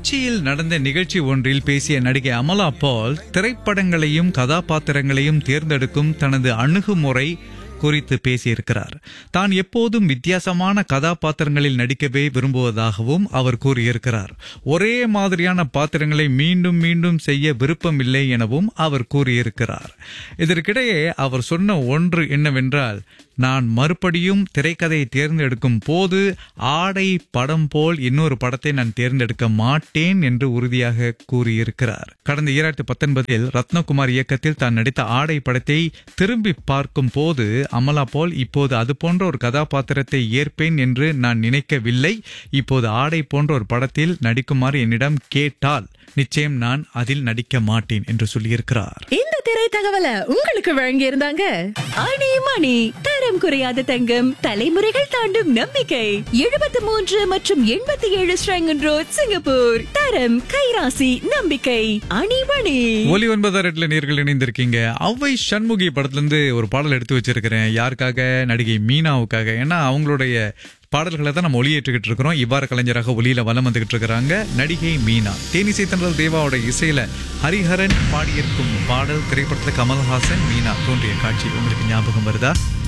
கொச்சியில் நடந்த நிகழ்ச்சி ஒன்றில் பேசிய நடிகை அமலா பால் திரைப்படங்களையும் கதாபாத்திரங்களையும் தேர்ந்தெடுக்கும் தனது அணுகுமுறை குறித்து பேசியிருக்கிறார் தான் எப்போதும் வித்தியாசமான கதாபாத்திரங்களில் நடிக்கவே விரும்புவதாகவும் அவர் கூறியிருக்கிறார் ஒரே மாதிரியான பாத்திரங்களை மீண்டும் மீண்டும் செய்ய விருப்பமில்லை எனவும் அவர் கூறியிருக்கிறார் இதற்கிடையே அவர் சொன்ன ஒன்று என்னவென்றால் நான் மறுபடியும் திரைக்கதையை தேர்ந்தெடுக்கும் போது ஆடை படம் போல் இன்னொரு படத்தை நான் தேர்ந்தெடுக்க மாட்டேன் என்று உறுதியாக கூறியிருக்கிறார் கடந்த இரண்டாயிரத்தி பத்தொன்பதில் ரத்னகுமார் இயக்கத்தில் தான் நடித்த ஆடை படத்தை திரும்பி பார்க்கும் போது அமலா போல் இப்போது அது போன்ற ஒரு கதாபாத்திரத்தை ஏற்பேன் என்று நான் நினைக்கவில்லை இப்போது ஆடை போன்ற ஒரு படத்தில் நடிக்குமாறு என்னிடம் கேட்டால் நிச்சயம் நான் அதில் நடிக்க மாட்டேன் என்று சொல்லியிருக்கிறார் இந்த திரை தகவலை உங்களுக்கு வழங்கி இருந்தாங்க ஆணி மணி தரம் குறையாத தங்கம் தலைமுறைகள் தாண்டும் நம்பிக்கை எழுபத்தி மூன்று மற்றும் எண்பத்தி ஏழு ஸ்ரங்கன் ரோட் சிங்கப்பூர் தரம் கைராசி நம்பிக்கை அணி மணி ஒலி ஒன்பதாம் ரெட்ல நேர்கள் இணைந்திருக்கீங்க அவ்வை சண்முகி படத்துல இருந்து ஒரு பாடல் எடுத்து வச்சிருக்கிறேன் யாருக்காக நடிகை மீனாவுக்காக ஏன்னா அவங்களுடைய பாடல்களை தான் நம்ம ஒளியேற்றுக்கிட்டு இருக்கிறோம் இவ்வாறு கலைஞராக ஒளியில வலம் வந்துகிட்டு இருக்கிறாங்க நடிகை மீனா தேனிசை தன்றல் தேவாவோட இசையில ஹரிஹரன் பாடியிருக்கும் பாடல் திரைப்படத்துல கமல்ஹாசன் மீனா தோன்றிய காட்சி உங்களுக்கு ஞாபகம் வருதா